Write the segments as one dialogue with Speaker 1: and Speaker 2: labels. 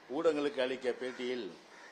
Speaker 1: ஊடகங்களுக்கு அளிக்க பேட்டியில்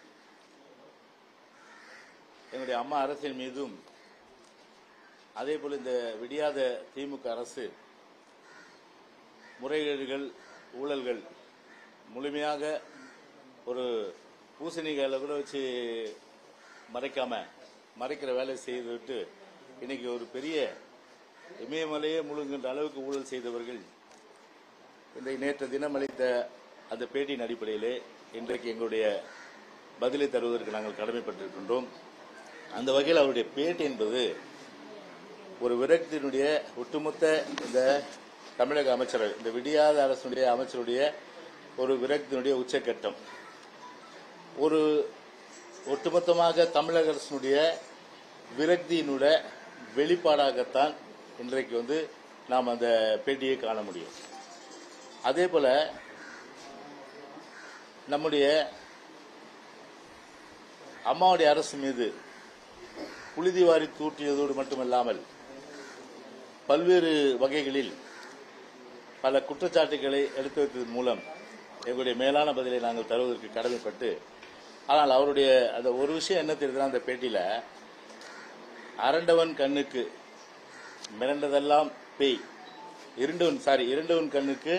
Speaker 1: எங்களுடைய அம்மா அரசின் மீதும் அதேபோல் இந்த விடியாத திமுக அரசு முறைகேடுகள் ஊழல்கள் முழுமையாக ஒரு பூசணிகளை கூட வச்சு மறைக்காம மறைக்கிற வேலை செய்துவிட்டு இன்னைக்கு ஒரு பெரிய இமயமலையே முழுங்குகின்ற அளவுக்கு ஊழல் செய்தவர்கள் இன்றைக்கு நேற்று தினம் அளித்த அந்த பேட்டியின் அடிப்படையிலே இன்றைக்கு எங்களுடைய பதிலை தருவதற்கு நாங்கள் கடமைப்பட்டிருக்கின்றோம் அந்த வகையில் அவருடைய பேட்டி என்பது ஒரு விரக்தியினுடைய ஒட்டுமொத்த இந்த தமிழக அமைச்சரவை இந்த விடியாத அரசுடைய அமைச்சருடைய ஒரு விரக்தியினுடைய உச்சக்கட்டம் ஒரு ஒட்டுமொத்தமாக தமிழக அரசினுடைய விரக்தியினுடைய வெளிப்பாடாகத்தான் இன்றைக்கு வந்து நாம் அந்த பேட்டியை காண முடியும் அதே போல நம்முடைய அம்மாவுடைய அரசு மீது புழுதி வாரி தூற்றியதோடு மட்டுமல்லாமல் பல்வேறு வகைகளில் பல குற்றச்சாட்டுகளை எடுத்து வைத்ததன் மூலம் எங்களுடைய மேலான பதிலை நாங்கள் தருவதற்கு கடமைப்பட்டு ஆனால் அவருடைய அந்த ஒரு விஷயம் என்ன தெரியுதுன்னா அந்த பேட்டியில அரண்டவன் கண்ணுக்கு மிரண்டதெல்லாம் பேய் இருண்டவன் சாரி இருண்டவன் கண்ணுக்கு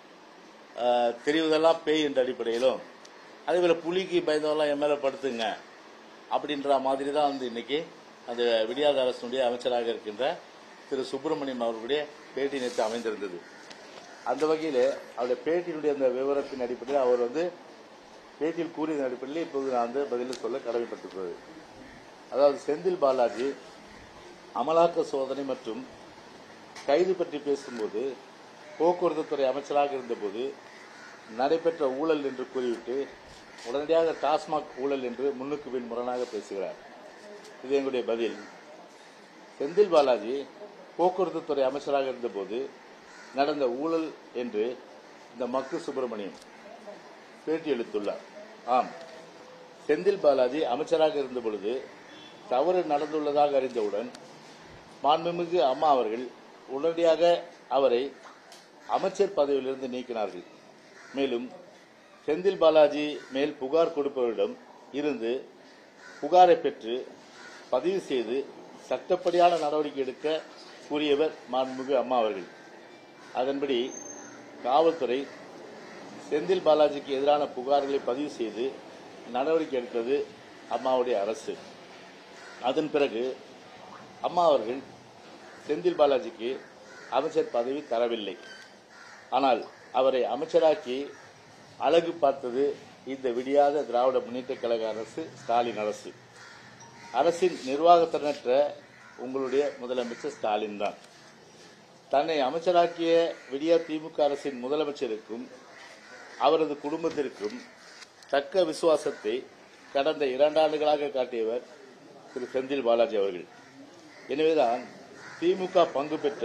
Speaker 1: ஆஹ், தெரிவதெல்லாம் பேய் என்ற அடிப்படையிலும் அதே போல புலிக்கு பயந்தவெல்லாம் என் மேல படுத்துங்க அப்படின்ற மாதிரி தான் வந்து இன்னைக்கு அந்த விடியாத அரசனுடைய அமைச்சராக இருக்கின்ற திரு சுப்பிரமணியம் அவர்களுடைய பேட்டி நேற்று அமைந்திருந்தது அந்த வகையில் அவருடைய பேட்டியினுடைய அந்த விவரத்தின் அடிப்படையில் அவர் வந்து பேட்டியில் கூறியதன் அடிப்படையில் இப்போது நான் வந்து பதில் சொல்ல கடமைப்பட்டிருக்கிறது அதாவது செந்தில் பாலாஜி அமலாக்க சோதனை மற்றும் கைது பற்றி பேசும்போது போக்குவரத்து துறை அமைச்சராக இருந்தபோது நடைபெற்ற ஊழல் என்று கூறிவிட்டு உடனடியாக டாஸ்மாக் ஊழல் என்று முன்னுக்கு பின் முரணாக பேசுகிறார் இது எங்களுடைய பதில் செந்தில் பாலாஜி போக்குவரத்து துறை அமைச்சராக இருந்தபோது நடந்த ஊழல் என்று இந்த மக்கு சுப்பிரமணியம் பேட்டியளித்துள்ளார் ஆம் செந்தில் பாலாஜி அமைச்சராக இருந்த பொழுது தவறு நடந்துள்ளதாக அறிந்தவுடன் மாண்புமிகு அம்மா அவர்கள் உடனடியாக அவரை அமைச்சர் பதவியிலிருந்து நீக்கினார்கள் மேலும் செந்தில் பாலாஜி மேல் புகார் கொடுப்பவரிடம் இருந்து புகாரை பெற்று பதிவு செய்து சட்டப்படியான நடவடிக்கை எடுக்க கூறியவர் மாண்புமிகு அம்மா அவர்கள் அதன்படி காவல்துறை செந்தில் பாலாஜிக்கு எதிரான புகார்களை பதிவு செய்து நடவடிக்கை எடுத்தது அம்மாவுடைய அரசு அதன் பிறகு அம்மா அவர்கள் செந்தில் பாலாஜிக்கு அமைச்சர் பதவி தரவில்லை ஆனால் அவரை அமைச்சராக்கி அழகு பார்த்தது இந்த விடியாத திராவிட முன்னேற்ற கழக அரசு ஸ்டாலின் அரசு அரசின் நிர்வாகத்திறனற்ற உங்களுடைய முதலமைச்சர் ஸ்டாலின் தான் தன்னை அமைச்சராக்கிய விடியா திமுக அரசின் முதலமைச்சருக்கும் அவரது குடும்பத்திற்கும் தக்க விசுவாசத்தை கடந்த இரண்டாண்டுகளாக காட்டியவர் திரு செந்தில் பாலாஜி அவர்கள் எனவேதான் திமுக பங்கு பெற்ற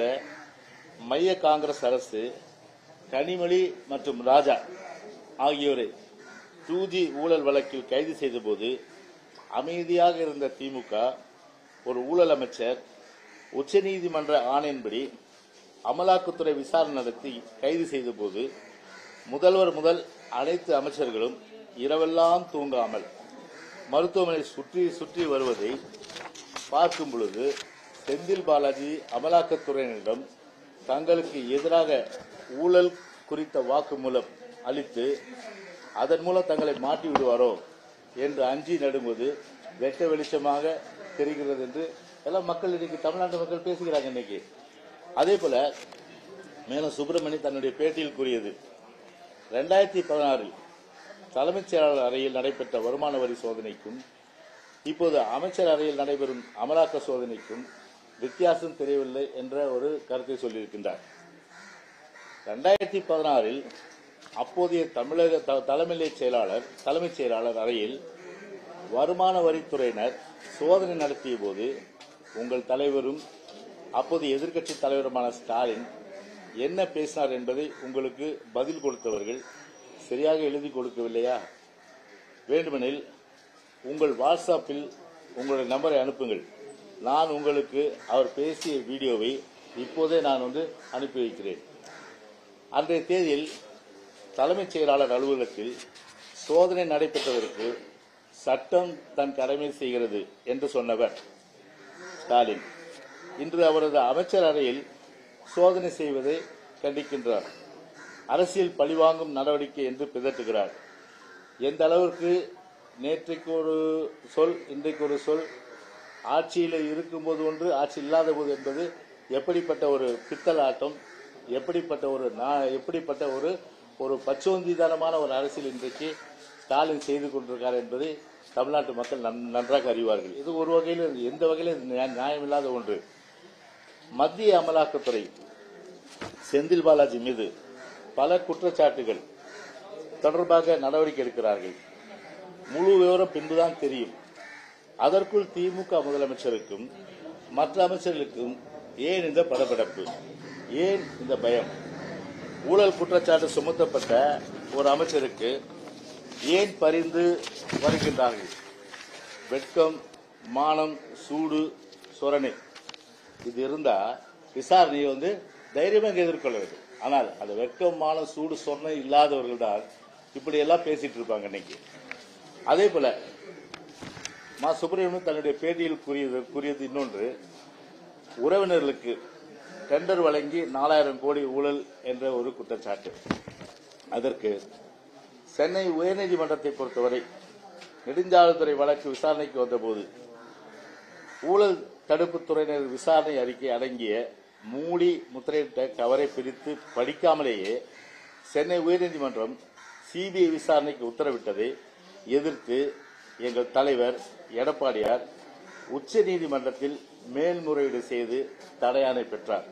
Speaker 1: மைய காங்கிரஸ் அரசு கனிமொழி மற்றும் ராஜா ஆகியோரை டூ ஜி ஊழல் வழக்கில் கைது செய்தபோது அமைதியாக இருந்த திமுக ஒரு ஊழல் அமைச்சர் உச்சநீதிமன்ற ஆணையின்படி அமலாக்கத்துறை விசாரணை நடத்தி கைது செய்தபோது முதல்வர் முதல் அனைத்து அமைச்சர்களும் இரவெல்லாம் தூங்காமல் மருத்துவமனை சுற்றி சுற்றி வருவதை பார்க்கும் பொழுது செந்தில் பாலாஜி அமலாக்கத்துறையினரிடம் தங்களுக்கு எதிராக ஊழல் குறித்த வாக்குமூலம் அளித்து அதன் மூலம் தங்களை மாட்டி விடுவாரோ என்று அஞ்சி நடுங்குவது வெட்ட வெளிச்சமாக தெரிகிறது என்று எல்லாம் மக்கள் இன்னைக்கு தமிழ்நாட்டு மக்கள் பேசுகிறாங்க இன்னைக்கு அதே போல மேலும் சுப்பிரமணி தன்னுடைய பேட்டியில் கூறியது ரெண்டாயிரத்தி பதினாறில் தலைமைச் செயலாளர் அறையில் நடைபெற்ற வருமான வரி சோதனைக்கும் இப்போது அமைச்சர் அறையில் நடைபெறும் அமலாக்க சோதனைக்கும் வித்தியாசம் தெரியவில்லை என்ற ஒரு கருத்தை சொல்லியிருக்கின்றார் ரெண்டாயிரத்தி பதினாறில் அப்போதைய தமிழக த- தலைமை செயலாளர் தலைமைச் செயலாளர் அறையில் வருமான வரித்துறையினர் சோதனை நடத்திய போது உங்கள் தலைவரும் அப்போது எதிர்க்கட்சி தலைவருமான ஸ்டாலின் என்ன பேசினார் என்பதை உங்களுக்கு பதில் கொடுத்தவர்கள் சரியாக எழுதி கொடுக்கவில்லையா வேண்டுமெனில் உங்கள் வாட்ஸ்அப்பில் உங்களுடைய நம்பரை அனுப்புங்கள் நான் உங்களுக்கு அவர் பேசிய வீடியோவை இப்போதே நான் வந்து அனுப்பி வைக்கிறேன் அன்றைய தேதியில் தலைமைச் செயலாளர் அலுவலகத்தில் சோதனை நடைபெற்றதற்கு சட்டம் தன் கடமை செய்கிறது என்று சொன்னவர் ஸ்டாலின் இன்று அவரது அமைச்சர் அறையில் சோதனை செய்வதை கண்டிக்கின்றார் அரசியல் பழிவாங்கும் நடவடிக்கை என்று பிதற்றுகிறார் எந்த அளவிற்கு நேற்றைக்கு ஒரு சொல் இன்றைக்கு ஒரு சொல் ஆட்சியில் இருக்கும்போது ஒன்று ஆட்சி இல்லாத போது என்பது எப்படிப்பட்ட ஒரு பித்தலாட்டம் எப்படிப்பட்ட ஒரு நா- எப்படிப்பட்ட ஒரு ஒரு பச்சோந்திதனமான ஒரு அரசியல் இன்றைக்கு ஸ்டாலின் செய்து கொண்டிருக்கார் என்பதை தமிழ்நாட்டு மக்கள் நன்- நன்றாக அறிவார்கள் இது ஒரு வகையில் எந்த வகையில் இது நியா- நியாயமில்லாத ஒன்று மத்திய அமலாக்கத்துறை செந்தில் பாலாஜி மீது பல குற்றச்சாட்டுகள் தொடர்பாக நடவடிக்கை எடுக்கிறார்கள் முழு விவரம் பின்புதான் தெரியும் அதற்குள் திமுக முதலமைச்சருக்கும் மற்ற அமைச்சர்களுக்கும் ஏன் இந்த படபடப்பு ஏன் இந்த பயம் ஊழல் குற்றச்சாட்டு சுமத்தப்பட்ட ஒரு அமைச்சருக்கு ஏன் பரிந்து வருகின்றார்கள் வெட்கம் மானம் சூடு சொரணை இது இருந்தா விசாரணையை வந்து தைரியமாக எதிர்கொள்ள வேண்டும் ஆனால் அந்த வெட்கம் மானம் சூடு சொரணை இல்லாதவர்கள் தான் இப்படி எல்லாம் பேசிட்டு இருப்பாங்க இன்னைக்கு அதே போல மா சுப்பிரமணியன் தன்னுடைய பேட்டியில் கூறியது கூறியது இன்னொன்று உறவினர்களுக்கு டெண்டர் வழங்கி நாலாயிரம் கோடி ஊழல் என்ற ஒரு குற்றச்சாட்டு அதற்கு சென்னை உயர்நீதிமன்றத்தை பொறுத்தவரை நெடுஞ்சாலைத்துறை வழக்கு விசாரணைக்கு வந்தபோது ஊழல் தடுப்புத் துறையினர் விசாரணை அறிக்கை அடங்கிய மூடி முத்திரையிட்ட கவரை பிரித்து படிக்காமலேயே சென்னை உயர்நீதிமன்றம் சிபிஐ விசாரணைக்கு உத்தரவிட்டதை எதிர்த்து எங்கள் தலைவர் எடப்பாடியார் உச்ச நீதிமன்றத்தில் மேல்முறையீடு செய்து தடையாணை பெற்றார்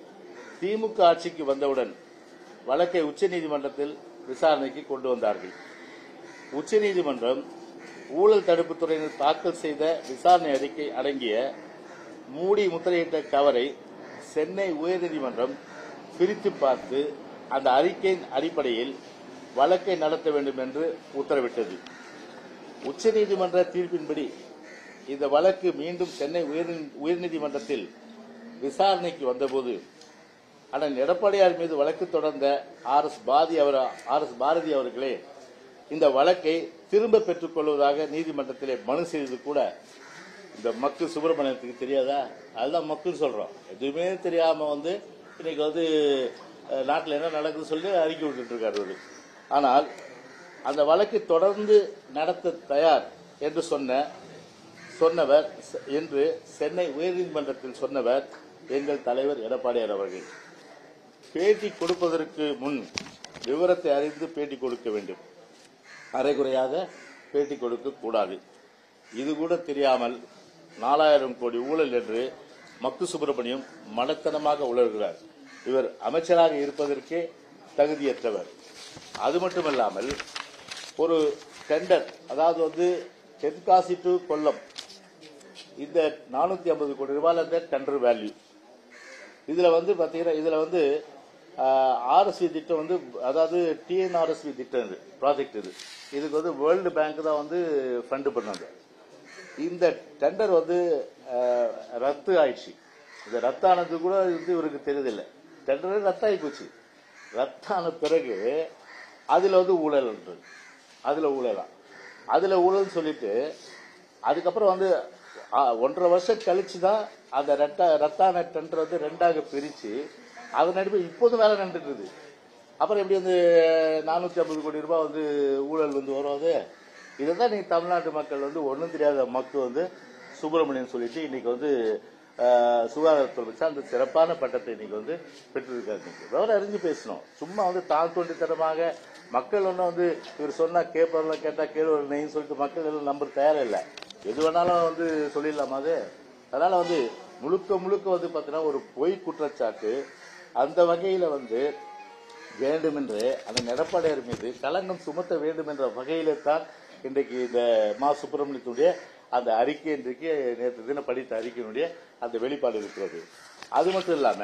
Speaker 1: திமுக ஆட்சிக்கு வந்தவுடன் வழக்கை உச்சநீதிமன்றத்தில் விசாரணைக்கு கொண்டு வந்தார்கள் உச்சநீதிமன்றம் ஊழல் தடுப்புத் துறையினர் தாக்கல் செய்த விசாரணை அறிக்கை அடங்கிய மூடி முத்திரையிட்ட கவரை சென்னை உயர்நீதிமன்றம் பிரித்து பார்த்து அந்த அறிக்கையின் அடிப்படையில் வழக்கை நடத்த வேண்டும் என்று உத்தரவிட்டது உச்சநீதிமன்ற தீர்ப்பின்படி இந்த வழக்கு மீண்டும் சென்னை உயர்- உயர்நீதிமன்றத்தில் விசாரணைக்கு வந்தபோது அண்ணன் எடப்பாடியார் மீது வழக்கு தொடர்ந்த ஆர் எஸ் பாதி அவர் ஆர் எஸ் பாரதி அவர்களே இந்த வழக்கை திரும்ப பெற்றுக் கொள்வதாக நீதிமன்றத்திலே மனு செய்தது கூட இந்த மக்கு சுப்பிரமணியத்துக்கு தெரியாதா அதுதான் மக்குன்னு சொல்றோம் எதுவுமே தெரியாம வந்து இன்னைக்கு வந்து அஹ், நாட்டுல என்ன நடக்குதுன்னு சொல்லி அறிக்கை விட்டுட்டு இருக்காரு இவரு. ஆனால் அந்த வழக்கை தொடர்ந்து நடத்த தயார் என்று சொன்ன சொன்னவர் செ- என்று சென்னை உயர்நீதிமன்றத்தில் சொன்னவர் எங்கள் தலைவர் எடப்பாடியார் அவர்கள் பேட்டி கொடுப்பதற்கு முன் விவரத்தை அறிந்து பேட்டி கொடுக்க வேண்டும் அரைகுறையாக பேட்டி கொடுக்க கூடாது இது கூட தெரியாமல் நாலாயிரம் கோடி ஊழல் என்று மக்கு சுப்பிரமணியம் மடத்தனமாக உணர்கிறார் இவர் அமைச்சராக இருப்பதற்கே தகுதியற்றவர் அது மட்டுமல்லாமல் ஒரு டெண்டர் அதாவது வந்து தென்காசி டு கொல்லம் இந்த நானூத்தி ஐம்பது கோடி ரூபாயில இந்த டெண்டர் வேல்யூ இதுல வந்து பாத்தீங்கன்னா இதுல வந்து ஆர்எஸ்வி திட்டம் வந்து அதாவது டிஎன்ஆர்எஸ்வி திட்டம் இது ப்ராஜெக்ட் இது இதுக்கு வந்து வேர்ல்டு பேங்க் தான் வந்து ஃபண்ட் பண்ணாங்க இந்த டெண்டர் வந்து ஆஹ், ரத்து ஆயிடுச்சு இந்த ரத்தானது கூட வந்து இவருக்கு தெரியுதில்லை டெண்டர் ரத்தாகி போச்சு ரத்தான பிறகு அதுல வந்து ஊழல்ன்றது அதுல ஊழலா அதுல ஊழல் சொல்லிட்டு அதுக்கப்புறம் வந்து ஆ, ஒன்றரை வருஷம் கழிச்சு தான் அந்த ரெட்ட ரத்தான டெண்டர் வந்து ரெண்டாக பிரிச்சு அதன் அடிப்படை இப்போதும் வேலை நடந்துட்டு இருக்குது அப்புறம் எப்படி வந்து நானூத்தி ஐம்பது கோடி ரூபாய் வந்து ஊழல் வந்து வரும் அது இதை தான் நீங்க தமிழ்நாட்டு மக்கள் வந்து ஒன்றும் தெரியாத மக்கள் வந்து சுப்பிரமணியன் சொல்லிட்டு இன்னைக்கு வந்து ஆஹ், சுகாதாரத்துறை வச்சு அந்த சிறப்பான பட்டத்தை இன்னைக்கு வந்து பெற்றிருக்காரு இன்னைக்கு விவரம் அறிஞ்சு பேசணும் சும்மா வந்து தாழ் தோண்டித்தனமாக மக்கள் ஒன்றும் வந்து இவர் சொன்னா கேட்பவர்கள் கேட்டா கேள்வி நெய்ன்னு சொல்லிட்டு மக்கள் எல்லாம் நம்ப தயாரா இல்லை எது வேணாலும் வந்து சொல்லிடலாமா அது அதனால வந்து முழுக்க முழுக்க வந்து பார்த்தீங்கன்னா ஒரு பொய் குற்றச்சாட்டு அந்த வகையில வந்து வேண்டுமென்று அந்த எடப்பாடியார் மீது களங்கம் சுமத்த வேண்டும் என்ற வகையிலே தான் இன்றைக்கு இந்த மா சுப்பிரமணியத்துடைய அந்த அறிக்கை இன்றைக்கு நேற்று தினம் படித்த அறிக்கையினுடைய அந்த வெளிப்பாடு இருக்கிறது அது மட்டும் இல்லாம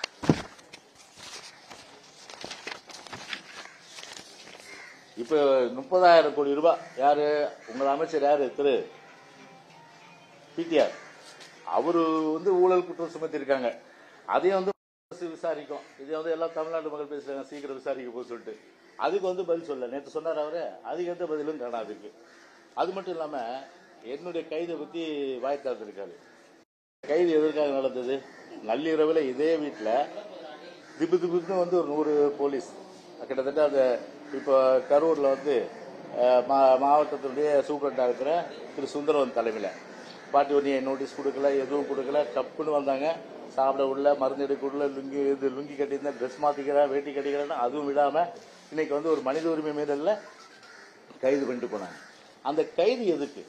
Speaker 1: இப்ப முப்பதாயிரம் கோடி ரூபாய் யாரு உங்கள் அமைச்சர் யாரு திரு பிடிஆர் அவரு வந்து ஊழல் குற்றம் சுமத்திருக்காங்க அதையும் வந்து அரசு விசாரிக்கும் இதை வந்து எல்லாம் தமிழ்நாட்டு மக்கள் பேசுறாங்க சீக்கிரம் விசாரிக்க போக சொல்லிட்டு அதுக்கு வந்து பதில் சொல்ல நேற்று சொன்னார் அவரு அதுக்கு எந்த பதிலும் காணாதுக்கு அது மட்டும் இல்லாம என்னுடைய கைதை பத்தி வாய் திறந்திருக்காரு கைது எதற்காக நடந்தது நள்ளிரவில் இதே வீட்டில் திபு திபுன்னு வந்து ஒரு நூறு போலீஸ் கிட்டத்தட்ட அந்த இப்போ கரூரில் வந்து அஹ், மா- மாவட்டத்தினுடைய சூப்பரண்டாக இருக்கிற திரு சுந்தரவன் தலைமையில் பாட்டி ஒன்றிய நோட்டீஸ் கொடுக்கல எதுவும் கொடுக்கல டப்புன்னு வந்தாங்க சாப்பிட உள்ள மருந்து எடுக்க உள்ள லுங்கி இது லுங்கி கட்டியிருந்தேன் ட்ரெஸ் மாற்றிக்கிறேன் வேட்டி கட்டிக்கிறேன்னு அதுவும் விடாமல் இன்னைக்கு வந்து ஒரு மனித உரிமை மீறலில் கைது பண்ணிட்டு போனாங்க அந்த கைது எதுக்கு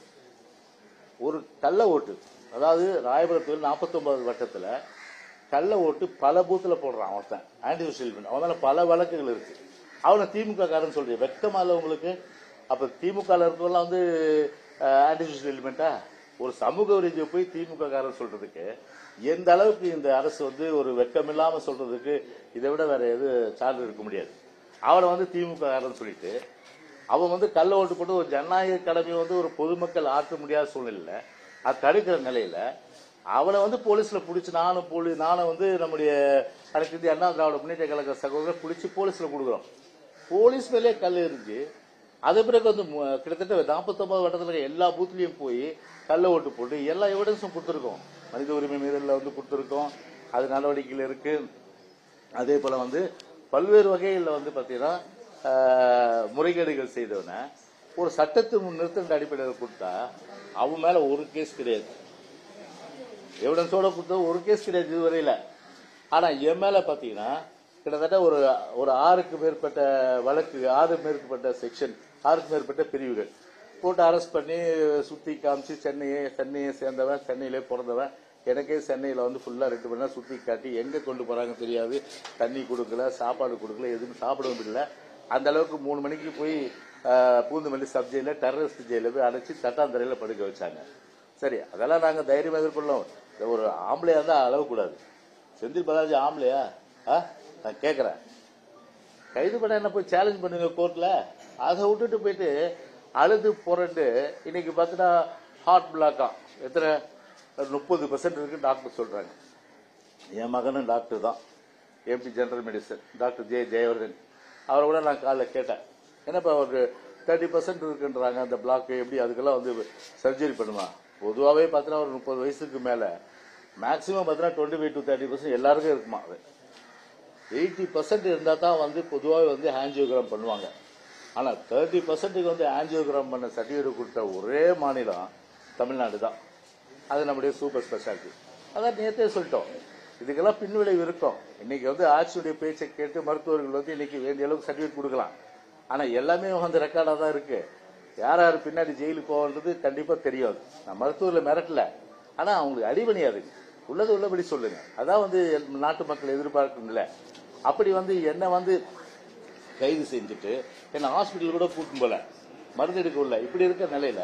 Speaker 1: ஒரு கள்ள ஓட்டு அதாவது ராயபுரத்தில் 49 வட்டத்துல கள்ள ஓட்டு பல பூத்துல போடுறான் ஒருத்தன் ஆன்டி சோசியல் அவன் மேல பல வழக்குகள் இருக்கு அவனை திமுக காரன் சொல்றீங்க வெக்கமா இல்ல உங்களுக்கு அப்ப திமுக இருக்கவங்கலாம் வந்து ஆன்டி சோசியல் எலிமெண்டா ஒரு சமூக ரீதியை போய் திமுக காரன் சொல்றதுக்கு எந்த அளவுக்கு இந்த அரசு வந்து ஒரு வெக்கமில்லாம சொல்றதுக்கு இதை விட வேற எது சான்று இருக்க முடியாது அவனை வந்து திமுக காரன் சொல்லிட்டு அவன் வந்து கள்ள ஓட்டு போட்டு ஒரு ஜனநாயக கடமையை வந்து ஒரு பொதுமக்கள் ஆற்ற முடியாத சூழ்நிலையில அது தடுக்கிற நிலையில அவனை வந்து போலீஸ்ல பிடிச்சி நானும் போலீ நானும் வந்து நம்முடைய அனைத்து இந்திய அண்ணா திராவிட முன்னேற்ற கழக சகோதரர் பிடிச்சி போலீஸ்ல கொடுக்குறோம் போலீஸ் மேலே கல் எரிஞ்சு அது பிறகு வந்து மு- கிட்டத்தட்ட நாற்பத்தொன்பது வட்டத்தில் இருக்க எல்லா பூத்லயும் போய் கள்ள ஓட்டு போட்டு எல்லா எவிடன்ஸும் கொடுத்துருக்கோம் மனித உரிமை மீறலில் வந்து கொடுத்துருக்கோம் அது நடவடிக்கைகள் இருக்கு அதே போல வந்து பல்வேறு வகைகளில் வந்து பார்த்தீங்கன்னா ஆஹ், முறைகேடுகள் செய்தவன ஒரு சட்டத்தை முன் நிறுத்தின அடிப்படையில் கொடுத்தா அவன் மேல ஒரு கேஸ் கிடையாது எவிடன்ஸோட கொடுத்தா ஒரு கேஸ் கிடையாது இதுவரையில ஆனா என் மேல பாத்தீங்கன்னா கிட்டத்தட்ட ஒரு ஒரு ஆறுக்கு மேற்பட்ட வழக்கு ஆறு மேற்பட்ட செக்ஷன் ஆறுக்கு மேற்பட்ட பிரிவுகள் போட்டு அரெஸ்ட் பண்ணி சுத்தி காமிச்சு சென்னையை சென்னையை சேர்ந்தவன் சென்னையிலே பிறந்தவன் எனக்கே சென்னையில வந்து ஃபுல்லா ரெண்டு மணி நேரம் சுத்தி காட்டி எங்க கொண்டு போறாங்க தெரியாது தண்ணி கொடுக்கல சாப்பாடு கொடுக்கல எதுவும் சாப்பிடவும் இல்லை அந்த அளவுக்கு மூணு மணிக்கு போய் ஆஹ், பூந்தமல்லி சப் ஜெயில டெரரிஸ்ட் ஜெயில போய் அடைச்சி தட்டாந்தரையில படுக்க வச்சாங்க சரி அதெல்லாம் நாங்க தைரியமா எதிர்கொள்ளோம் ஒரு ஆம்பளையா இருந்தா அளவு கூடாது செந்தில் பாலாஜி ஆம்பளையா ஆ? நான் கேக்குறேன் கைது பண்ண என்ன போய் சேலஞ்ச் பண்ணுங்க கோர்ட்ல அதை விட்டுட்டு போயிட்டு அழுது புரண்டு இன்னைக்கு பார்த்தீங்கன்னா ஹார்ட் பிளாக்கா எத்தனை முப்பது பர்சன்ட் இருக்கு டாக்டர் சொல்றாங்க என் மகனும் டாக்டர் தான் எம்பி general medicine doctor J Jayavardhan அவரை கூட நான் காலைல கேட்டேன் என்னப்பா ஒரு தேர்ட்டி பர்சன்ட் இருக்குன்றாங்க அந்த பிளாக் எப்படி அதுக்கெல்லாம் வந்து சர்ஜரி பண்ணுமா பொதுவாகவே பார்த்தீங்கன்னா ஒரு முப்பது வயசுக்கு மேலே மேக்ஸிமம் பார்த்தீங்கன்னா twenty five to thirty percent எல்லாருக்கும் இருக்குமா அது எயிட்டி பர்சன்ட் இருந்தால் தான் வந்து பொதுவாகவே வந்து ஆஞ்சியோகிராம் பண்ணுவாங்க ஆனால் தேர்ட்டி பர்சன்ட்டுக்கு வந்து ஆஞ்சியோகிராம் பண்ண சர்டிஃபிகேட் கொடுத்த ஒரே மாநிலம் தமிழ்நாடு தான் அது நம்முடைய சூப்பர் ஸ்பெஷாலிட்டி அதான் நேற்றே சொல்லிட்டோம் இதுக்கெல்லாம் பின்விளைவு இருக்கும் இன்னைக்கு வந்து ஆட்சியுடைய பேச்சை கேட்டு மருத்துவர்கள் வந்து இன்னைக்கு வேண்டிய அளவுக்கு சர்டிஃபிகேட் கொடுக்கலாம் ஆனால் எல்லாமே வந்து ரெக்கார்டாக தான் இருக்கு யார் யார் பின்னாடி ஜெயிலுக்கு போகன்றது கண்டிப்பாக தெரியாது நான் மருத்துவரில் மிரட்டல ஆனால் அவங்களுக்கு அடிபணியாது உள்ளது உள்ளபடி சொல்லுங்க அதான் வந்து எல்- நாட்டு மக்கள் எதிர்பார்க்கணும்ல அப்படி வந்து என்ன வந்து கைது செஞ்சுட்டு என்ன ஹாஸ்பிட்டல் கூட கூட்டும் போல மருந்து எடுக்க உள்ள இப்படி இருக்க நிலையில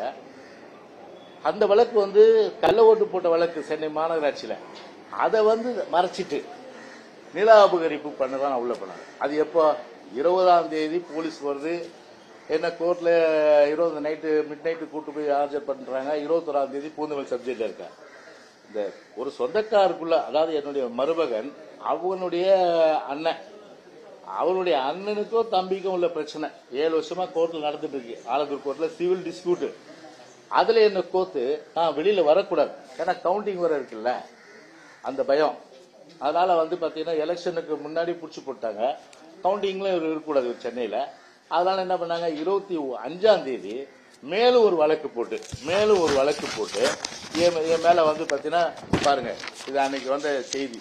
Speaker 1: அந்த வழக்கு வந்து கள்ள ஓட்டு போட்ட வழக்கு சென்னை மாநகராட்சியில அதை வந்து மறைச்சிட்டு நில அபகரிப்பு பண்ணதான் நான் உள்ள போனாங்க அது எப்போ இருபதாம் தேதி போலீஸ் வருது என்ன கோர்ட்ல இருபது நைட்டு மிட் நைட்டு கூட்டு போய் ஆர்ஜர் பண்றாங்க இருபத்தொராம் தேதி பூந்தமல்லி சப்ஜெக்ட்ல இருக்கேன் இந்த ஒரு சொந்தக்காருக்குள்ள அதாவது என்னுடைய மருமகன் அவனுடைய அண்ணன் அவனுடைய அண்ணனுக்கும் தம்பிக்கும் உள்ள பிரச்சனை ஏழு வருஷமா கோர்ட்ல நடந்துட்டு இருக்கு ஆலந்தூர் கோர்ட்ல சிவில் டிஸ்பியூட் அதுல என்ன கோத்து நான் வெளியில வரக்கூடாது ஏன்னா கவுண்டிங் வர இருக்குல்ல அந்த பயம் அதனால வந்து பாத்தீங்கன்னா எலெக்ஷனுக்கு முன்னாடி புடிச்சு போட்டாங்க கவுண்டிங்ல இவர் இருக்கக்கூடாது இவர் சென்னையில அதனால என்ன பண்ணாங்க இருபத்தி அஞ்சாம் தேதி மேலும் ஒரு வழக்கு போட்டு மேலும் ஒரு வழக்கு போட்டு என் மே- என் மேல வந்து பாத்தீங்கன்னா பாருங்க இது அன்னைக்கு வந்த செய்தி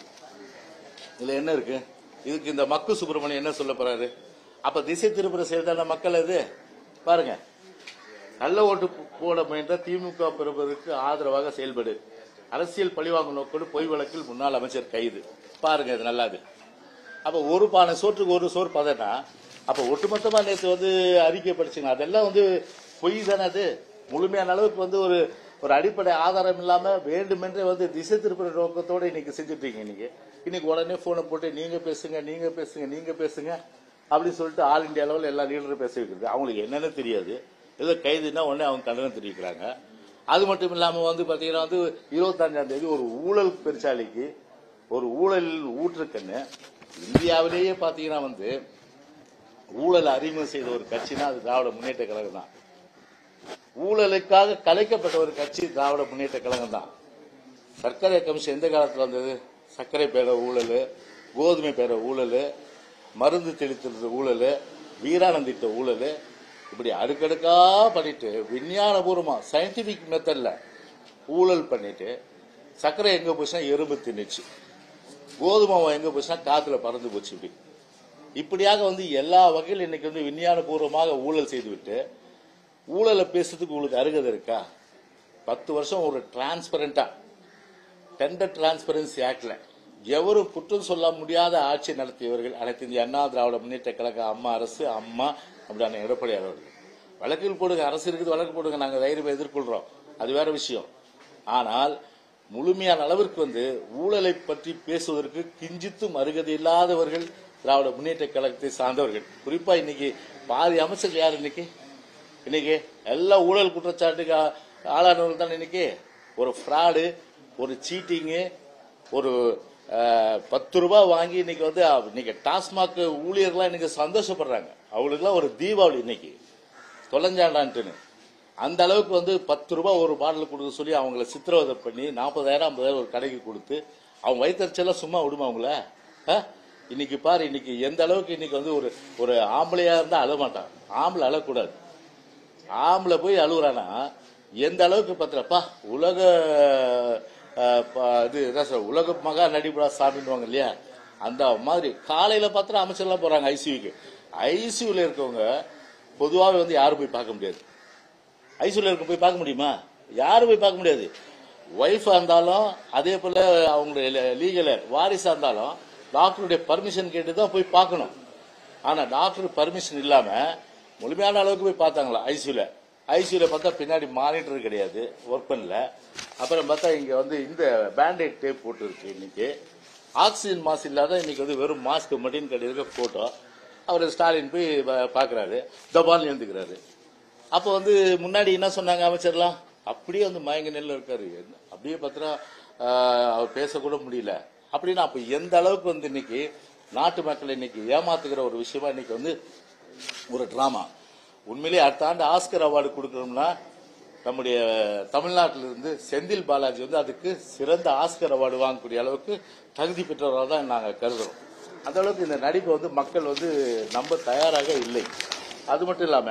Speaker 1: இதுல என்ன இருக்கு இதுக்கு இந்த மக்கு சுப்பிரமணியம் என்ன சொல்ல போறாரு அப்ப திசை திருப்புற செயல் தானே மக்கள் இது பாருங்க கள்ள ஓட்டு போ- போட முயன்ற திமுக பெறுவதற்கு ஆதரவாக செயல்படு அரசியல் பழிவாங்கும் நோக்கோடு பொய் வழக்கில் முன்னாள் அமைச்சர் கைது பாருங்க இது நல்லாது அப்ப ஒரு பானை சோற்றுக்கு ஒரு சோறு பதனா அப்ப ஒட்டுமொத்தமா நேற்று வந்து அறிக்கை படிச்சுங்க அதெல்லாம் வந்து பொய் தானே அது முழுமையான அளவுக்கு வந்து ஒரு ஒரு அடிப்படை ஆதாரம் இல்லாம வேண்டுமென்றே வந்து திசை திருப்புற நோக்கத்தோட இன்னைக்கு செஞ்சுட்டு இருக்கீங்க இன்னைக்கு இன்னைக்கு உடனே போனை போட்டு நீங்க பேசுங்க நீங்க பேசுங்க நீங்க பேசுங்க அப்படின்னு சொல்லிட்டு ஆல் இந்தியா லெவலில் எல்லா லீடரும் பேச வைக்கிறது அவங்களுக்கு என்னன்னு தெரியாது ஏதோ கைதுன்னா உடனே அவங்க கண்டனம் தெரிவிக்கிறாங்க அது மட்டும் இல்லாம வந்து பாத்தீங்கன்னா வந்து இருபத்தஞ்சாம் தேதி ஒரு ஊழல் பெருச்சாலிக்கு ஒரு ஊழல் ஊற்றுக்கண்ணு இந்தியாவிலேயே பாத்தீங்கன்னா வந்து ஊழலை அறிமுகம் செய்த ஒரு கட்சினா அது திராவிட முன்னேற்ற கழகம் தான் ஊழலுக்காக கலைக்கப்பட்ட ஒரு கட்சி திராவிட முன்னேற்ற கழகம் தான் சர்க்கரை கமிஷன் எந்த காலத்தில் வந்தது சர்க்கரை பேர ஊழல் கோதுமை பேர ஊழல் மருந்து தெளித்தது ஊழல் வீராணம் திட்ட ஊழல் இப்படி அடுக்கடுக்கா பண்ணிட்டு விஞ்ஞானபூர்வமா சயின்டிபிக் மெத்தட்ல ஊழல் பண்ணிட்டு சர்க்கரை எங்க போச்சுன்னா எறும்பு தின்னுச்சு கோதுமை மாவு எங்க போச்சுன்னா காத்துல பறந்து போச்சு இப்படி இப்படியாக வந்து எல்லா வகையிலும் இன்னைக்கு வந்து விஞ்ஞானபூர்வமாக ஊழல் செய்துவிட்டு ஊழலை பேசுறதுக்கு உங்களுக்கு அருகதை இருக்கா பத்து வருஷம் ஒரு டிரான்ஸ்பரண்டா டெண்டர் டிரான்ஸ்பரன்சி ஆக்ட்ல எவரும் குற்றம் சொல்ல முடியாத ஆட்சி நடத்தியவர்கள் அனைத்து இந்திய அண்ணா திராவிட முன்னேற்ற கழக அம்மா அரசு அம்மா அப்படியான எடப்பாடியார் அவர்கள் வழக்கில் போடுங்க அரசு இருக்குது வழக்கு போடுங்க நாங்க தைரியமா எதிர்கொள்றோம் அது வேற விஷயம் ஆனால் முழுமையான அளவிற்கு வந்து ஊழலை பற்றி பேசுவதற்கு கிஞ்சித்தும் அருகதை இல்லாதவர்கள் திராவிட முன்னேற்ற கழகத்தை சார்ந்தவர்கள் குறிப்பா இன்னைக்கு பாதி அமைச்சர்கள் யார் இன்னைக்கு இன்னைக்கு எல்லா ஊழல் குற்றச்சாட்டுக்கு ஆ- ஆளானவர்கள் தான் இன்னைக்கு ஒரு ஃப்ராடு ஒரு சீட்டிங்கு ஒரு அஹ், பத்து ரூபாய் வாங்கி இன்னைக்கு வந்து அஹ், இன்னைக்கு டாஸ்மாக் ஊழியர்கள்லாம் இன்னைக்கு சந்தோஷப்படுறாங்க அவங்களுக்குலாம் ஒரு தீபாவளி இன்னைக்கு தொலைஞ்சாண்டான்ட்டுன்னு அந்த அளவுக்கு வந்து பத்து ரூபாய் ஒரு பாட்டில் கொடுக்க சொல்லி அவங்கள சித்திரவதை பண்ணி நாற்பதாயிரம் ஐம்பதாயிரம் ஒரு கடைக்கு கொடுத்து அவங்க வயிற்றுச்செல்லாம் சும்மா விடுமா அவங்கள ஆ? இன்னைக்கு பாரு இன்னைக்கு எந்த அளவுக்கு இன்னைக்கு வந்து ஒரு ஒரு ஆம்பளையா இருந்தா அழ மாட்டான் ஆம்பளை அழக்கூடாது ஆம்பளை போய் அழுகுறானா எந்த அளவுக்கு பத்திரப்பா உலக அஹ், ப- இது என்ன சொல்ற உலக மகா நடிப்புடா சாமின்னுவாங்க இல்லையா அந்த மாதிரி காலையில பார்த்தா அமைச்சர்லாம் போறாங்க ஐசியூக்கு ஐசியூல இருக்கவங்க பொதுவாகவே வந்து யாரும் போய் பார்க்க முடியாது ஐசியூல இருக்க போய் பார்க்க முடியுமா யாரும் போய் பார்க்க முடியாது ஒய்ஃபா இருந்தாலும் அதே போல அவங்களுடைய லீகல வாரிசா இருந்தாலும் டாக்டருடைய பர்மிஷன் கேட்டு தான் போய் பார்க்கணும் ஆனா டாக்டர் பர்மிஷன் இல்லாம முழுமையான அளவுக்கு போய் பார்த்தாங்களா ஐசியூல ஐசியூல பார்த்தா பின்னாடி மானிட்டர் கிடையாது ஒர்க் பண்ணல அப்புறம் பார்த்தா இங்க வந்து இந்த பேண்டேட் டேப் போட்டு இருக்கு இன்னைக்கு ஆக்சிஜன் மாஸ்க் இல்லாத இன்னைக்கு வந்து வெறும் மாஸ்க் மட்டும் கிடையாது போட்டோ அவர் ஸ்டாலின் போய் பா- பார்க்கறாரு தபால் எழுந்துக்கிறாரு அப்போ வந்து முன்னாடி என்ன சொன்னாங்க அமைச்சர்லாம் அப்படியே வந்து மயங்க நெல்ல இருக்காரு என்ன- அப்படியே பார்த்தா அவர் பேசக்கூட முடியல அப்படின்னா அப்ப எந்த அளவுக்கு வந்து இன்னைக்கு நாட்டு மக்களை இன்னைக்கு ஏமாத்துகிற ஒரு விஷயமா இன்னைக்கு வந்து ஒரு டிராமா உண்மையிலேயே அடுத்த ஆண்டு ஆஸ்கர் அவார்டு கொடுக்கணும்னா நம்முடைய தமிழ்நாட்டிலிருந்து செந்தில் பாலாஜி வந்து அதுக்கு சிறந்த ஆஸ்கர் அவார்டு வாங்கக்கூடிய அளவுக்கு தகுதி பெற்றவராக தான் நாங்கள் கருதுறோம் அந்த அளவுக்கு இந்த நடிப்பை வந்து மக்கள் வந்து நம்ப தயாராக இல்லை அது மட்டும் இல்லாம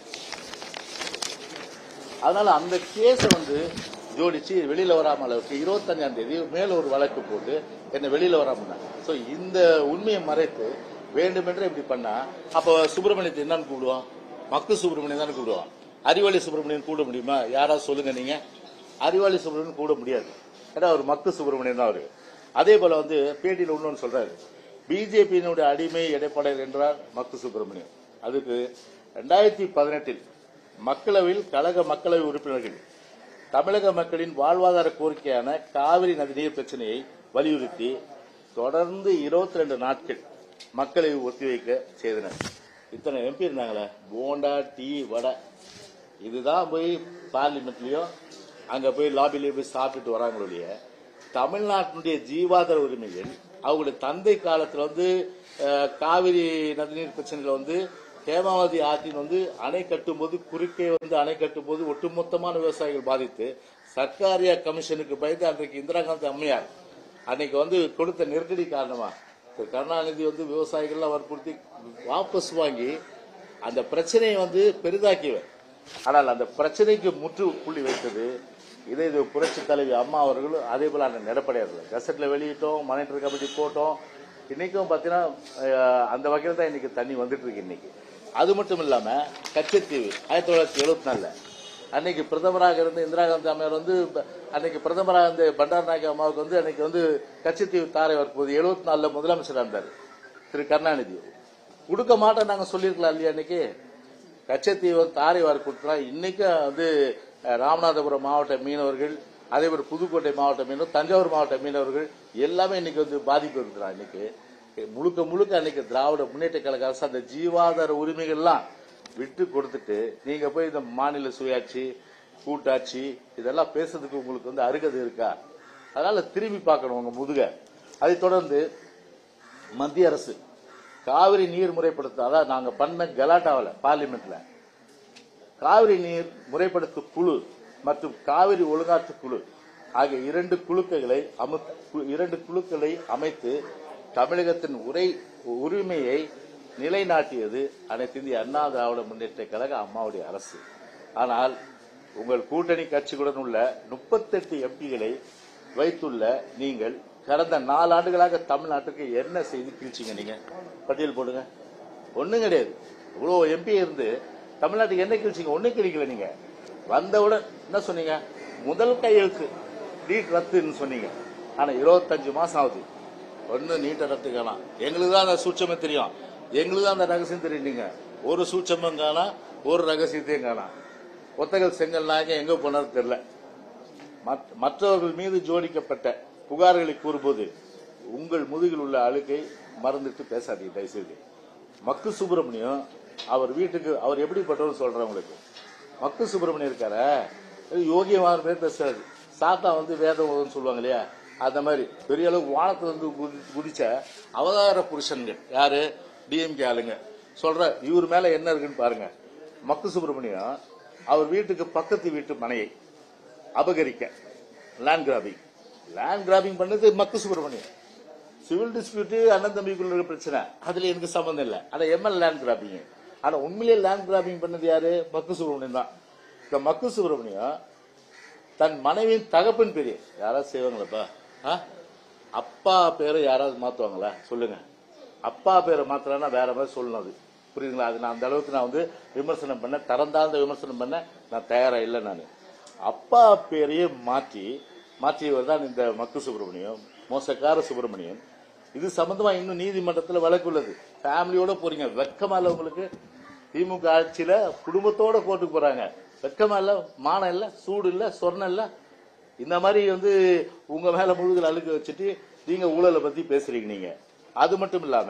Speaker 1: அதனால அந்த கேஸை வந்து ஜோடிச்சு வெளியில வராம அளவுக்கு இருபத்தஞ்சாம் தேதி மேல ஒரு வழக்கு போட்டு என்ன வெளியில வராம சோ இந்த உண்மையை மறைத்து வேண்டுமென்றே இப்படி பண்ணா அப்ப சுப்பிரமணியத்தை என்னன்னு கூப்பிடுவான் மக்கு சுப்பிரமணியம் தானே கூப்பிடுவான் அறிவாளி சுப்பிரமணியன் கூட முடியுமா யாராவது சொல்லுங்க நீங்க அறிவாளி சுப்பிரமணியன் கூட முடியாது ஏன்னா அவர் மக்கு சுப்பிரமணியன் தான் அவரு அதே போல வந்து பேட்டியில் இன்னொன்னு சொல்றாரு பிஜேபியினுடைய அடிமை எடப்பாடியார் என்றார் மக்கு சுப்பிரமணியம் அதுக்கு ரெண்டாயிரத்தி பதினெட்டில் மக்களவையில் கழக மக்களவை உறுப்பினர்கள் தமிழக மக்களின் வாழ்வாதார கோரிக்கையான காவிரி நதிநீர் பிரச்சனையை வலியுறுத்தி தொடர்ந்து 22 ரெண்டு நாட்கள் மக்களவை ஒத்திவைக்க செய்தனர் இத்தனை எம்பி இருந்தாங்களே போண்டா டீ வடை இதுதான் போய் பார்லிமெண்ட்லயும் அங்க போய் லாபிலேயே போய் சாப்பிட்டுட்டு வராங்களுடைய தமிழ்நாட்டினுடைய ஜீவாதார உரிமைகள் அவங்களுடைய தந்தை காலத்துல வந்து அஹ், காவிரி நதிநீர் பிரச்சனையில வந்து ஹேமாவதி ஆற்றின் வந்து அணை கட்டும்போது குறுக்கே வந்து அணை கட்டும்போது ஒட்டுமொத்தமான விவசாயிகள் பாதித்து சர்க்காரியா கமிஷனுக்கு பயந்து அன்றைக்கு இந்திரா காந்தி அம்மையார் அன்னைக்கு வந்து கொடுத்த நெருக்கடி காரணமா திரு கருணாநிதி வந்து விவசாயிகள்லாம் வற்புறுத்தி வாபஸ் வாங்கி அந்த பிரச்சனையை வந்து பெரிதாக்கியவர் ஆனால் அந்த பிரச்சனைக்கு முற்று புள்ளி வைத்தது இதே இது புரட்சி தலைவி அம்மா அவர்களும் அதே போல அந்த எடப்பாடியார்கள் கசட்ல வெளியிட்டோம் மானிட்டர் கமிட்டி போட்டோம் இன்னைக்கும் பாத்தீங்கன்னா அஹ், அந்த வகையில் தான் இன்னைக்கு தண்ணி வந்துட்டு இருக்கு இன்னைக்கு அது மட்டும் இல்லாம கச்சத்தீவு ஆயிரத்தி தொள்ளாயிரத்தி எழுபத்தி நாலுல அன்னைக்கு பிரதமராக இருந்த இந்திரா காந்தி அம்மையார் வந்து ப- அன்னைக்கு பிரதமராக இருந்த பண்டார் நாயக அம்மாவுக்கு வந்து அன்னைக்கு வந்து கச்சத்தீவு தாரை வரப்போது எழுபத்தி நாலுல முதலமைச்சராக இருந்தார் திரு கருணாநிதி கொடுக்க மாட்டோம் நாங்க சொல்லியிருக்கலாம் இல்லையா அன்னைக்கு கச்சத்தீவு தாரை வார் கொடுத்தா இன்னைக்கும் வந்து அஹ், ராமநாதபுரம் மாவட்ட மீனவர்கள் அதே போல புதுக்கோட்டை மாவட்ட மீனவர் தஞ்சாவூர் மாவட்ட மீனவர்கள் எல்லாமே இன்னைக்கு வந்து பாதிப்பு இருக்கிறாங்க இன்னைக்கு முழுக்க முழுக்க அன்னைக்கு திராவிட முன்னேற்ற கழக அரசு அந்த ஜீவாதார உரிமைகள்லாம் விட்டு கொடுத்துட்டு நீங்க போய் இந்த மாநில சுயாட்சி கூட்டாட்சி இதெல்லாம் பேசுறதுக்கு உங்களுக்கு வந்து அருகதை இருக்கா அதனால திரும்பி பார்க்கணும் உங்க முதுக அதைத் தொடர்ந்து மத்திய அரசு காவிரி நீர் முறைப்படுத்த அதான் நாங்க பண்ண கலாட்டாவில் பார்லிமெண்ட்ல காவிரி நீர் முறைப்படுத்தும் குழு மற்றும் காவிரி ஒழுங்காற்று குழு ஆகிய இரண்டு குழுக்களை அமு- கு- இரண்டு குழுக்களை அமைத்து தமிழகத்தின் உரை உரிமையை நிலைநாட்டியது அனைத்து இந்திய அண்ணா திராவிட முன்னேற்ற கழக அம்மாவுடைய அரசு ஆனால் உங்கள் கூட்டணி கட்சிகளுடன் உள்ள முப்பத்தெட்டு எம்பிகளை வைத்துள்ள நீங்கள் கடந்த நாலு ஆண்டுகளாக தமிழ்நாட்டுக்கு என்ன செய்து கிழிச்சிங்க நீங்க பட்டியல் போடுங்க ஒண்ணும் கிடையாது இவ்வளவு எம்பி இருந்து தமிழ்நாட்டுக்கு என்ன கிழிச்சிங்க ஒண்ணும் கிழிக்கல நீங்க வந்தவுடன் என்ன சொன்னீங்க முதல் கையெழுத்து நீட் ரத்துன்னு சொன்னீங்க ஆனா இருபத்தஞ்சு மாசம் ஆகுது ஒன்னும் நீட்டை ரத்து காணாம் எங்களுக்கு தான் அந்த சூட்சமே தெரியும் எங்களுக்கு தான் அந்த ரகசியம் தெரியுங்க ஒரு சூட்சமும் காணா ஒரு ரகசியத்தையும் காணாம் ஒத்தகல் செங்கல் நாயகம் எங்க போனாரு தெரியல மற்ற- மற்றவர்கள் மீது ஜோடிக்கப்பட்ட புகார்களை கூறும்போது உங்கள் முதுகில் உள்ள அழுக்கை மறந்துட்டு பேசாதீங்க தயவுசெய்து மக்கு சுப்பிரமணியம் அவர் வீட்டுக்கு அவர் எப்படிப்பட்டவர் சொல்றேன் உங்களுக்கு மக்கு சுப்பிரமணியம் இருக்கார யோகியமான பேர் பேசுறாரு சாத்தா வந்து வேதம் ஓதுன்னு சொல்லுவாங்க இல்லையா அந்த மாதிரி பெரிய அளவுக்கு வானத்துல இருந்து குதி- குதிச்ச அவதார புருஷன்கள் யாரு டிஎம்கே ஆளுங்க சொல்ற இவர் மேல என்ன இருக்குன்னு பாருங்க மக்கு சுப்பிரமணியம் அவர் வீட்டுக்கு பக்கத்து வீட்டு மனையை அபகரிக்க லேண்ட் கிராபிங் லேண்ட் கிராபிங் பண்ணது மக்கு சுப்பிரமணியம் சிவில் டிஸ்பியூட் அண்ணன் தம்பிக்குள்ள இருக்க பிரச்சனை அதுல எனக்கு சம்பந்தம் இல்ல ஆனா எம்எல் லேண்ட் கிராபிங் ஆனா உண்மையிலேயே லேண்ட் கிராபிங் பண்ணது யாரு மக்கு சுப்பிரமணியம் தான் இந்த மக்கு சுப்பிரமணியம் தன் மனைவியின் தகப்பன் பெரிய யாராவது செய்வாங்களாப்பா ஆ? அப்பா பேரை யாராவது மாத்துவாங்களா சொல்லுங்க அப்பா பேரை மாத்தலன்னா வேற மாதிரி சொல்லணும் அது புரியுதுங்களா அது நான் அந்த அளவுக்கு நான் வந்து விமர்சனம் பண்ண தரந்தாழ்ந்த விமர்சனம் பண்ண நான் தயாரா இல்லை நான் அப்பா பேரையே மாற்றி மாற்றியவர் தான் இந்த மக்கு சுப்பிரமணியம் மோசக்கார சுப்பிரமணியம் இது சம்பந்தமா இன்னும் நீதிமன்றத்தில் வழக்கு உள்ளது ஃபேமிலியோட போறீங்க வெக்கமா இல்ல உங்களுக்கு திமுக ஆட்சியில குடும்பத்தோட கோர்ட்டுக்கு போறாங்க வெக்கமா இல்ல மானம் இல்ல சூடு இல்ல சொர்ணம் இல்ல இந்த மாதிரி வந்து உங்க மேல முழுதல் அழுக்க வச்சுட்டு நீங்க ஊழலை பத்தி பேசுறீங்க நீங்க அது மட்டும் இல்லாம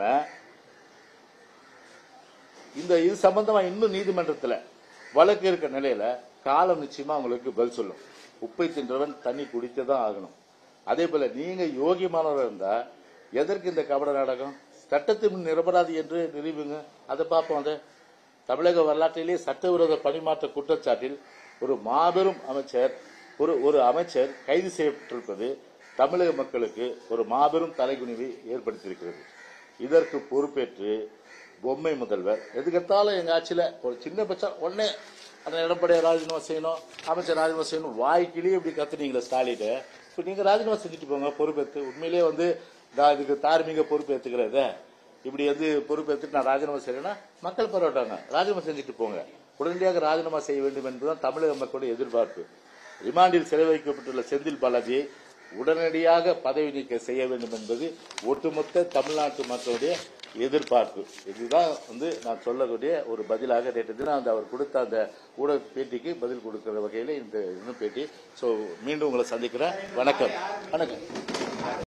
Speaker 1: இந்த இது சம்பந்தமா இன்னும் நீதிமன்றத்துல வழக்கு இருக்க நிலையில காலம் நிச்சயமா உங்களுக்கு பதில் சொல்லும் உப்பை தின்றவன் தண்ணி குடித்துதான் ஆகணும் அதே போல நீங்க யோகியமானவர் இருந்தா எதற்கு இந்த கபட நாடகம் சட்டத்தின் நிரபராதி என்று நிரூபிங்க அதை பார்ப்போம் அதை தமிழக வரலாற்றிலே சட்டவிரோத பணிமாற்ற குற்றச்சாட்டில் ஒரு மாபெரும் அமைச்சர் ஒரு ஒரு அமைச்சர் கைது செய்யப்பட்டிருப்பது தமிழக மக்களுக்கு ஒரு மாபெரும் தலைகுனிவை ஏற்படுத்தியிருக்கிறது இதற்கு பொறுப்பேற்று பொம்மை முதல்வர் எதுக்கெடுத்தாலும் எங்க ஆட்சியில ஒரு சின்ன பட்சம் ஒன்னே அந்த எடப்பாடியை ராஜினாமா செய்யணும் அமைச்சர் ராஜினாமா செய்யணும் வாய்க்கிலேயே இப்படி கத்துனீங்களே ஸ்டாலின் இப்ப நீங்க ராஜினாமா செஞ்சுட்டு போங்க பொறுப்பேற்று உண்மையிலேயே வந்து நான் இதுக்கு தார்மீக பொறுப்பேற்றுக்கிறத இப்படி வந்து பொறுப்பேற்றுட்டு நான் ராஜினாமா செய்யறேன்னா மக்கள் பரவட்டாங்க ராஜினாமா செஞ்சுட்டு போங்க உடனடியாக ராஜினாமா செய்ய வேண்டும் என்பதுதான் தமிழக மக்களுடைய எதிர்பார்ப்பு ரிமாண்டில் சிறை வைக்கப்பட்டுள்ள செந்தில் பாலாஜியை உடனடியாக பதவி நீக்கம் செய்ய வேண்டும் என்பது ஒட்டுமொத்த தமிழ்நாட்டு மக்களுடைய எதிர்பார்ப்பு இதுதான் வந்து நான் சொல்லக்கூடிய ஒரு பதிலாக நேற்று தினம் அந்த அவர் கொடுத்த அந்த ஊடக பேட்டிக்கு பதில் கொடுக்கிற வகையில் இந்த இன்னும் பேட்டி ஸோ மீண்டும் உங்களை சந்திக்கிறேன் வணக்கம் வணக்கம்